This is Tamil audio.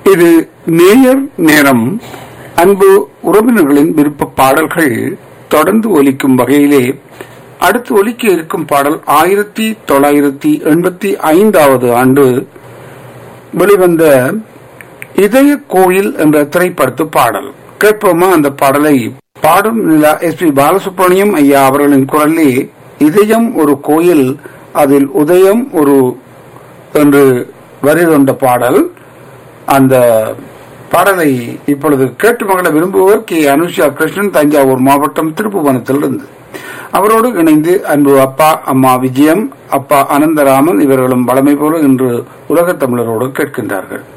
இது நேயர் நேரம் அன்பு உறவினர்களின் விருப்ப பாடல்கள் தொடர்ந்து ஒலிக்கும் வகையிலே அடுத்து ஒலிக்க இருக்கும் பாடல் ஆயிரத்தி தொள்ளாயிரத்தி எண்பத்தி ஐந்தாவது ஆண்டு வெளிவந்த இதய கோயில் என்ற திரைப்படத்து பாடல் கேட்போமா அந்த பாடலை பாடும் நிலா எஸ் பி பாலசுப்ரமணியம் ஐயா அவர்களின் குரலே இதயம் ஒரு கோயில் அதில் உதயம் ஒரு என்று வரி கொண்ட பாடல் அந்த பாடலை இப்பொழுது கேட்டு மகள விரும்புவோர் கே அனுஷா கிருஷ்ணன் தஞ்சாவூர் மாவட்டம் திருப்புவனத்திலிருந்து அவரோடு இணைந்து அன்பு அப்பா அம்மா விஜயம் அப்பா அனந்தராமன் இவர்களும் வளமை போல இன்று உலகத் தமிழரோடு கேட்கின்றார்கள்